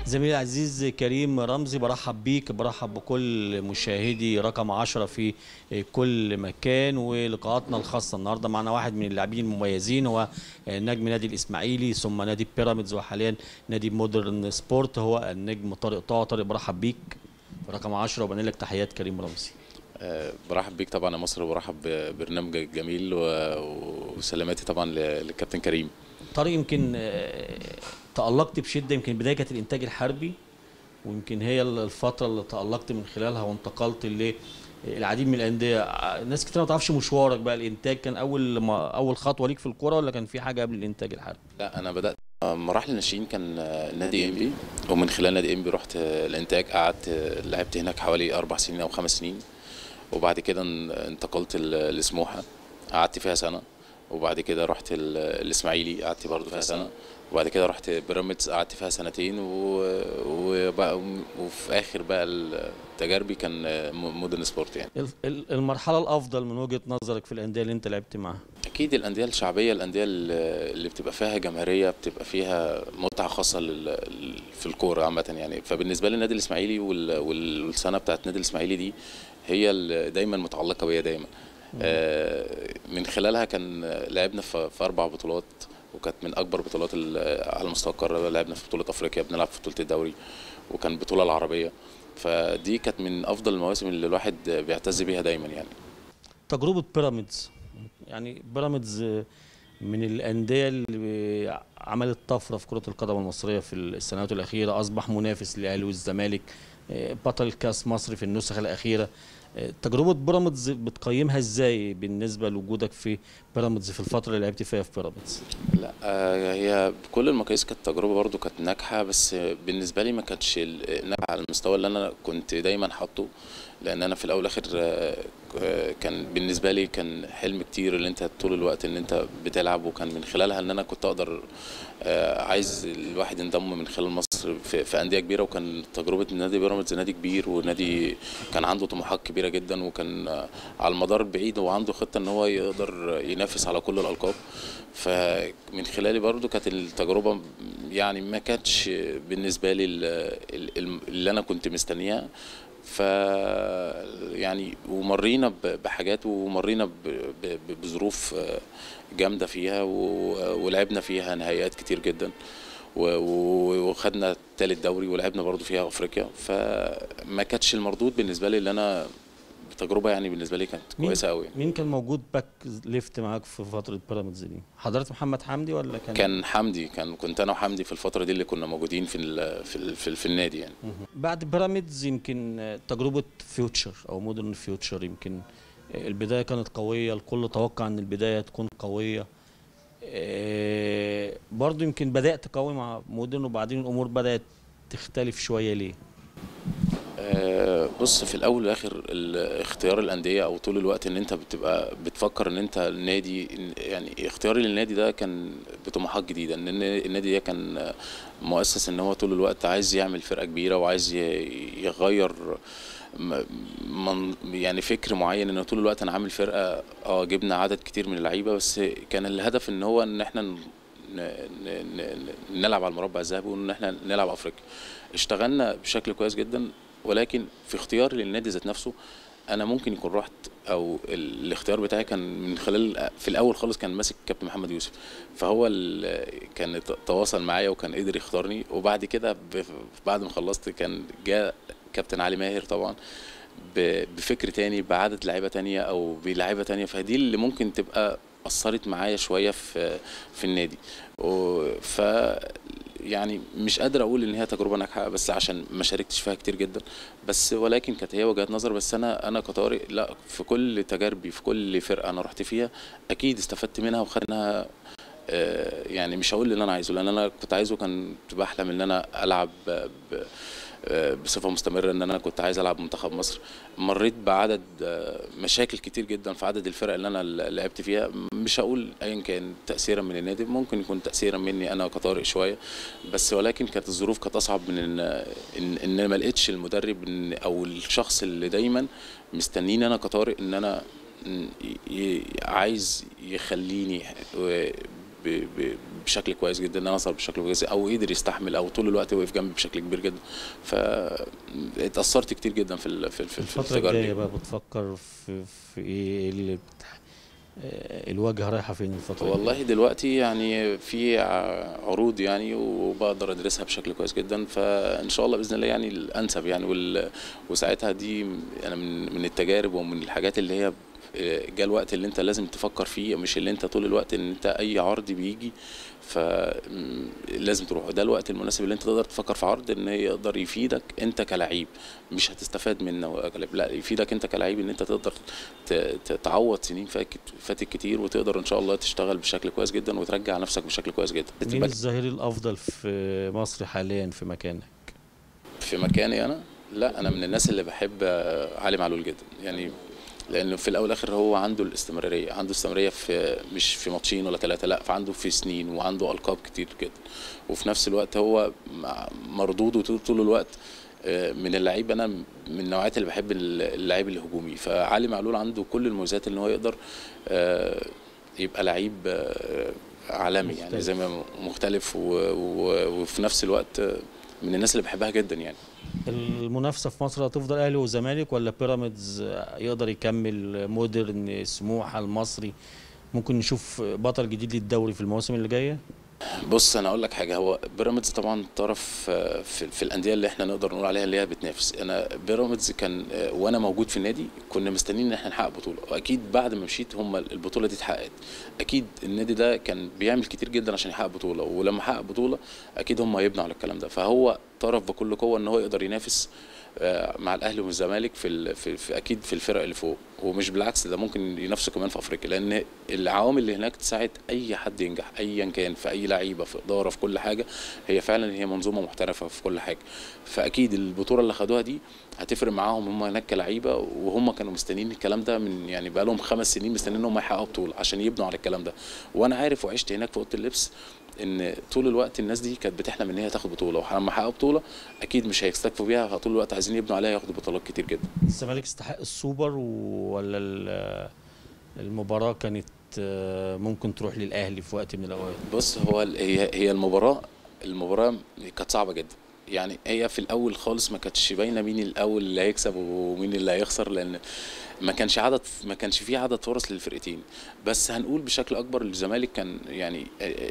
زميلي العزيز كريم رمزي برحب بيك برحب بكل مشاهدي رقم 10 في كل مكان ولقاءاتنا الخاصه النهارده معنا واحد من اللاعبين المميزين هو نجم نادي الاسماعيلي ثم نادي بيراميدز وحاليا نادي مودرن سبورت هو النجم طارق طه طارق برحب بيك في رقم 10 وبنقل لك تحيات كريم رمزي آه، برحب بيك طبعا يا مصر وبرحب ببرنامجك الجميل و- وسلاماتي طبعا ل- للكابتن كريم طارق يمكن آه، تألقت بشدة يمكن بداية كانت الإنتاج الحربي ويمكن هي الفترة اللي تألقت من خلالها وانتقلت للعديد من الأندية ع- ناس كتير ما تعرفش مشوارك بقى الإنتاج كان أول ما أول خطوة ليك في الكورة ولا كان في حاجة قبل الإنتاج الحربي؟ لا انا بدات آه، مراحل الناشئين كان آه، نادي انبي ومن خلال نادي انبي رحت آه، الانتاج قعدت آه، لعبت هناك حوالي اربع سنين او خمس سنين وبعد كده ان- انتقلت ل- لسموحه قعدت فيها سنه وبعد كده رحت ال- الاسماعيلي قعدت برضه فيها سنه وبعد كده رحت بيراميدز قعدت فيها سنتين و... وبقى وفي اخر بقى تجاربي كان آه، م- مودرن سبورت يعني ال- ال- المرحلة الأفضل من وجهة نظرك في الأندية اللي أنت لعبت معاها اكيد الانديه الشعبيه الانديه اللي اللي بتبقى فيها جماهيريه بتبقى فيها متعه خاصه لل- في الكوره عامه يعني فبالنسبه لي النادي الاسماعيلي وال- وال- والسنه بتاعت النادي الاسماعيلي دي هي اللي دايما متعلقه بيا دايما آه، من خلالها كان لعبنا في في اربع بطولات وكانت من اكبر بطولات ال- على مستوى القاره لعبنا في بطوله افريقيا بنلعب في بطوله الدوري وكان البطوله العربيه فدي كانت من افضل المواسم اللي الواحد بيعتز بيها دايما يعني تجربة بيراميدز يعني بيراميدز من الأندية اللي عملت طفرة في كرة القدم المصرية في السنوات الأخيرة أصبح منافس للأهلي والزمالك بطل كأس مصر في النسخة الأخيرة تجربة بيراميدز بتقيمها ازاي بالنسبة لوجودك في بيراميدز في الفترة اللي لعبت فيها في بيراميدز؟ لا آه، هي بكل المقاييس كانت تجربة برضو كانت ناجحة بس بالنسبة لي ما كانتش ال- ناجحة على المستوى اللي أنا كنت دايما حاطه لأن أنا في الأول والآخر آه، آه، كان بالنسبة لي كان حلم كتير اللي أنت طول الوقت إن أنت بتلعب وكان من خلالها إن أنا كنت أقدر آه، عايز الواحد ينضم من خلال مصر في, في أندية كبيرة وكان تجربة نادي بيراميدز نادي كبير ونادي كان عنده طموحات كبيرة جدا وكان آه، على المدار البعيد هو عنده خطة إن هو يقدر ينافس على كل الألقاب فمن خلالي برضو كانت التجربة يعني ما كانتش بالنسبة لي ال- ال- ال- اللي أنا كنت مستنيها ف يعني ومرينا ب- بحاجات ومرينا ب- ب- بظروف جامدة فيها و- ولعبنا فيها نهائيات كتير جدا و- و- وخدنا تالت دوري ولعبنا برضو فيها افريقيا فما كانتش المردود بالنسبه لي اللي انا تجربه يعني بالنسبه لي كانت مين- كويسه قوي مين كان موجود باك ليفت معاك في فترة بيراميدز دي؟ حضرت محمد حمدي ولا كان كان حمدي كان كنت انا وحمدي في الفتره دي اللي كنا موجودين في ال في ال في, ال في النادي يعني مهم. بعد بيراميدز يمكن تجربة فيوتشر أو مودرن فيوتشر يمكن البداية كانت قوية الكل توقع أن البداية تكون قوية آه، برضو يمكن بدأت قوي مع مودرن وبعدين الأمور بدأت تختلف شوية ليه؟ آه، بص في الاول والاخر ال- اختيار الانديه او طول الوقت ان انت بتبقى بتفكر ان انت النادي يعني اختياري للنادي ده كان بطموحات جديده ان الن- النادي ده كان مؤسس ان هو طول الوقت عايز يعمل فرقه كبيره وعايز ي- يغير م- من يعني فكر معين ان طول الوقت انا عامل فرقه اه جبنا عدد كتير من اللعيبه بس كان الهدف ان هو ان احنا ن- ن- ن- نلعب على المربع الذهبي وان احنا نلعب افريقيا اشتغلنا بشكل كويس جدا ولكن في اختياري للنادي ذات نفسه انا ممكن يكون رحت او ال- الاختيار بتاعي كان من خلال في الاول خالص كان ماسك كابتن محمد يوسف فهو ال- كان ت- تواصل معايا وكان قدر يختارني وبعد كده ب- بعد ما خلصت كان جاء كابتن علي ماهر طبعا ب- بفكر تاني بعدد لعيبه تانية او بلعيبه تانية فدي اللي ممكن تبقى اثرت معايا شويه في في النادي و- ف يعني مش قادر اقول ان هي تجربه ناجحه بس عشان ما شاركتش فيها كتير جدا بس ولكن كانت هي وجهه نظر بس انا انا كطارق لا في كل تجاربي في كل فرقه انا رحت فيها اكيد استفدت منها وخدناها آه، يعني مش هقول اللي انا عايزه لان انا كنت عايزه كان كنت بحلم ان انا العب ب- ب- آه، بصفه مستمره ان انا كنت عايز العب منتخب مصر مريت بعدد آه، مشاكل كتير جدا في عدد الفرق اللي انا ل- لعبت فيها مش هقول ايا كان تاثيرا من النادي ممكن يكون تاثيرا مني انا كطارق شويه بس ولكن كانت الظروف كانت اصعب من ان ان, إن ما لقيتش المدرب إن- او الشخص اللي دايما مستنيني انا كطارق ان انا ي- ي- عايز يخليني و- ب- ب- بشكل كويس جدا ان انا اظهر بشكل كويس او قدر يستحمل او طول الوقت وقف جنبي بشكل كبير جدا فاتاثرت كتير جدا في ال- في, في, في الفترة التجاره الجاية دي بقى بتفكر في في ايه اللي بت... آه، الواجهة رايحة فين الفترة الجاية؟ والله دلوقتي يعني في ع- عروض يعني وبقدر ادرسها بشكل كويس جدا فان شاء الله باذن الله يعني الانسب يعني وال... وساعتها دي انا من من التجارب ومن الحاجات اللي هي جاء الوقت اللي انت لازم تفكر فيه مش اللي انت طول الوقت ان انت اي عرض بيجي فلازم تروح ده الوقت المناسب اللي انت تقدر تفكر في عرض ان يقدر يفيدك انت كلعيب مش هتستفاد منه كلاعب لا يفيدك انت كلعيب ان انت تقدر ت- ت- تعوض سنين فاتت فاتت كتير وتقدر ان شاء الله تشتغل بشكل كويس جدا وترجع نفسك بشكل كويس جدا مين الظهير الأفضل في مصر حاليا في مكانك؟ في مكاني انا لا انا من الناس اللي بحب آه، علي معلول جدا يعني لانه في الاول والاخر هو عنده الاستمراريه عنده استمراريه في مش في ماتشين ولا ثلاثه لا فعنده في سنين وعنده القاب كتير جدا وفي نفس الوقت هو مع- مردوده طول- طول الوقت آه، من اللعيب انا من النوعيات اللي بحب اللعيب الهجومي فعلي معلول عنده كل المميزات ان هو يقدر آه، يبقى لعيب آه، عالمي يعني مختلف. زي ما مختلف و- و- وفي نفس الوقت آه، من الناس اللي بحبها جدا يعني المنافسة في مصر هتفضل أهلي وزمالك ولا بيراميدز يقدر يكمل مودرن سموحة المصري ممكن نشوف بطل جديد للدوري في المواسم اللي جاية؟ بص انا اقول لك حاجه هو بيراميدز طبعا طرف آه، في, في الانديه اللي احنا نقدر نقول عليها اللي هي بتنافس انا بيراميدز كان آه، وانا موجود في النادي كنا مستنيين ان احنا نحقق بطوله واكيد بعد ما مشيت هم البطوله دي اتحققت اكيد النادي ده كان بيعمل كتير جدا عشان يحقق بطوله ولما حقق بطوله اكيد هم هيبنوا على الكلام ده فهو طرف بكل قوه ان هو يقدر ينافس آه، مع الاهلي والزمالك في, ال- في, في اكيد في الفرق اللي فوق ومش بالعكس ده ممكن ينافسوا كمان في افريقيا لان العوامل اللي هناك تساعد اي حد ينجح ايا كان في اي لعيبه في اداره في كل حاجه هي فعلا هي منظومه محترفه في كل حاجه فاكيد البطوله اللي خدوها دي هتفرق معاهم هم هناك كلعيبه وهم كانوا مستنيين الكلام ده من يعني بقى لهم خمس سنين مستنيين ان هم يحققوا بطوله عشان يبنوا على الكلام ده وانا عارف وعشت هناك في اوضه اللبس ان طول الوقت الناس دي كانت بتحلم ان هي تاخد بطوله ولما حققوا بطوله اكيد مش هيستكفوا بيها فطول الوقت عايزين يبنوا عليها ياخدوا بطولات كتير جدا الزمالك استحق السوبر و- ولا ال- المباراة كانت آه، ممكن تروح للأهلي في وقت من الأوقات؟ بص هو ال- هي هي المباراه المباراه كانت صعبه جدا يعني هي في الاول خالص ما كانتش باينه مين الاول اللي هيكسب ومين اللي هيخسر لان ما كانش عدد ما كانش فيه عدد فرص للفرقتين بس هنقول بشكل اكبر الزمالك كان يعني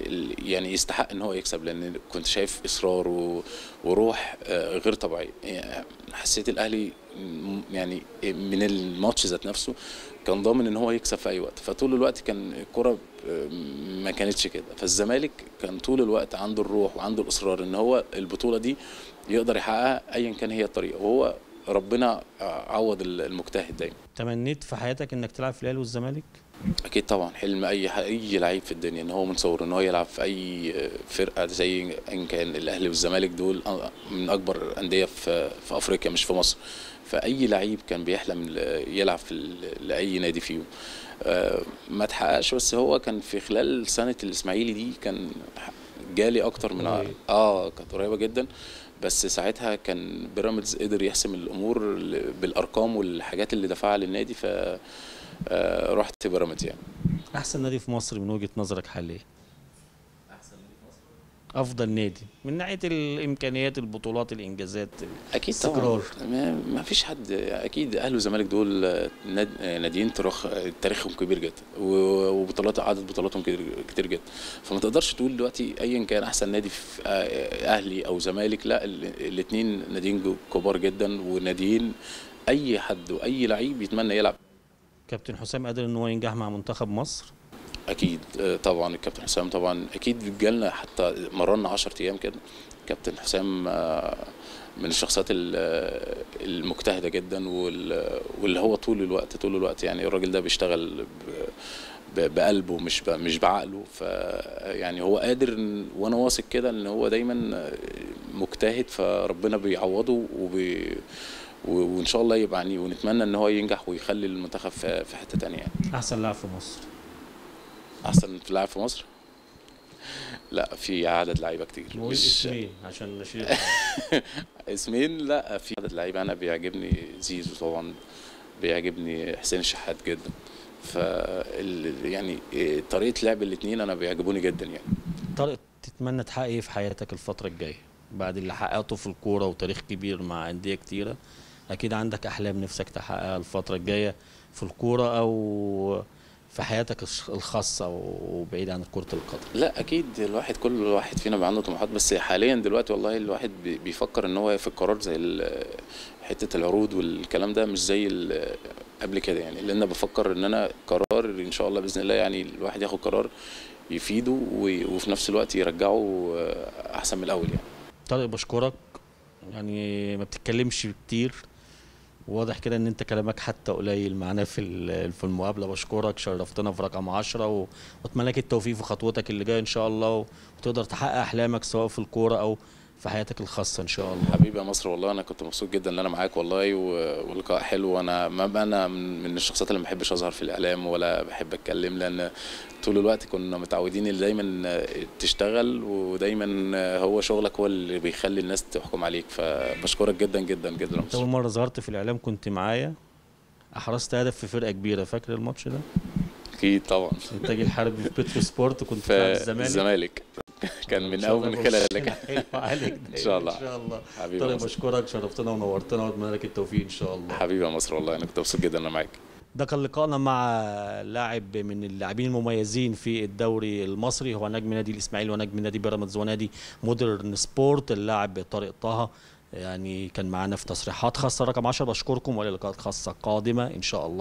يعني يستحق ان هو يكسب لان كنت شايف اصرار و- وروح آه، غير طبيعيه يعني حسيت الاهلي م- يعني من الماتش ذات نفسه كان ضامن ان هو يكسب في اي وقت فطول الوقت كان الكره آه، ما كانتش كده فالزمالك كان طول الوقت عنده الروح وعنده الاصرار ان هو البطوله دي يقدر يحققها ايا كان هي الطريقه وهو ربنا عوض المجتهد دايما تمنيت في حياتك إنك تلعب في الأهلي والزمالك؟ اكيد طبعا حلم اي ح- اي لعيب في الدنيا ان هو من صغره ان هو يلعب في اي فرقه زي ان كان الاهلي والزمالك دول من اكبر الانديه في في افريقيا مش في مصر فاي لعيب كان بيحلم ل- يلعب في ال- لاي نادي فيهم آه، ما تحققش بس هو كان في خلال سنه الاسماعيلي دي كان جالي اكتر من ع- قريب. اه كانت قريبه جدا بس ساعتها كان بيراميدز قدر يحسم الامور ل- بالارقام والحاجات اللي دفعها للنادي ف آه، رحت بيراميدز يعني أحسن نادي في مصر من وجهة نظرك حاليا؟ أفضل نادي من ناحية الإمكانيات البطولات الإنجازات اكيد استقرار. طبعا ما, ما فيش حد اكيد اهلي والزمالك دول آه، ناد- آه، ناديين تاريخ تاريخهم كبير جدا و- وبطولات عدد بطولاتهم كتير, كتير جدا فما تقدرش تقول دلوقتي ايا كان احسن نادي في آه، اهلي او زمالك لا الاثنين ناديين جو- كبار جدا وناديين اي حد واي لعيب يتمنى يلعب كابتن حسام قادر إن هو ينجح مع منتخب مصر؟ اكيد آه، طبعا الكابتن حسام طبعا اكيد جالنا حتى مرنا 10 ايام كده كابتن حسام آه، من الشخصيات ال- آه، المجتهده جدا وال- واللي هو طول الوقت طول الوقت يعني الراجل ده بيشتغل ب- ب- بقلبه مش ب- مش بعقله ف يعني هو قادر إن- وانا واثق كده ان هو دايما آه، مجتهد فربنا بيعوضه وبي و- وان شاء الله يبقى يعني ونتمنى ان هو ينجح ويخلي المنتخب في في حته تانية يعني أحسن لاعب في مصر؟ احسن لاعب في مصر لا في عدد لعيبه كتير نقول مش اسمين عشان نشيل اسمين لا في عدد لعيبه انا بيعجبني زيزو طبعا بيعجبني حسين الشحات جدا ف ال- يعني إيه، طريقه لعب الاثنين انا بيعجبوني جدا يعني طارق تتمنى تحقق ايه في حياتك الفترة الجاية بعد اللي حققته في الكورة وتاريخ كبير مع أندية كتيرة أكيد عندك أحلام نفسك تحققها الفترة الجاية في الكورة أو في حياتك الش- الخاصة وبعيد عن كرة القدم لا اكيد الواحد كل واحد فينا بيبقى عنده طموحات بس حاليا دلوقتي والله الواحد بي- بيفكر ان هو ياخد قرار زي ال- حته العروض والكلام ده مش زي ال- قبل كده يعني لان بفكر ان انا قرار ان شاء الله باذن الله يعني الواحد ياخد قرار يفيده و- وفي نفس الوقت يرجعه احسن من الاول يعني طارق بشكرك يعني ما بتتكلمش كتير واضح كده ان انت كلامك حتى قليل معانا في ال- في المقابله بشكرك شرفتنا في رقم 10 و- واتمنى لك التوفيق في خطوتك اللي جايه ان شاء الله وتقدر تحقق احلامك سواء في الكوره او في حياتك الخاصه ان شاء الله حبيبي يا مصر والله انا كنت مبسوط جدا ان انا معاك والله و- ولقاء حلو وانا ما انا من من الشخصيات اللي ما بحبش اظهر في الاعلام ولا بحب اتكلم لان طول الوقت كنا متعودين ان دايما تشتغل ودايما هو شغلك هو اللي بيخلي الناس تحكم عليك فبشكرك جدا جدا جدا يا انت اول مصر مره ظهرت في الاعلام كنت معايا احرزت هدف في فرقه كبيره فاكر الماتش ده اكيد طبعا انتاج الحربي في بيترو سبورت كنت في بتلعب الزمالك الزمالك كان إن من شاء اول الله من يبقى خلالك حلو عليك إن شاء الله. ان شاء الله حبيبي يا طارق مصر بشكرك شرفتنا ونورتنا واتمنى لك التوفيق ان شاء الله حبيبي يا مصر والله انا كنت مبسوط جدا ان انا معاك ده كان لقائنا مع لاعب من اللاعبين المميزين في الدوري المصري هو نجم نادي الاسماعيلي ونجم نادي بيراميدز ونادي مودرن سبورت اللاعب طارق طه يعني كان معانا في تصريحات خاصه رقم 10 بشكركم والى لقاءات خاصه قادمه ان شاء الله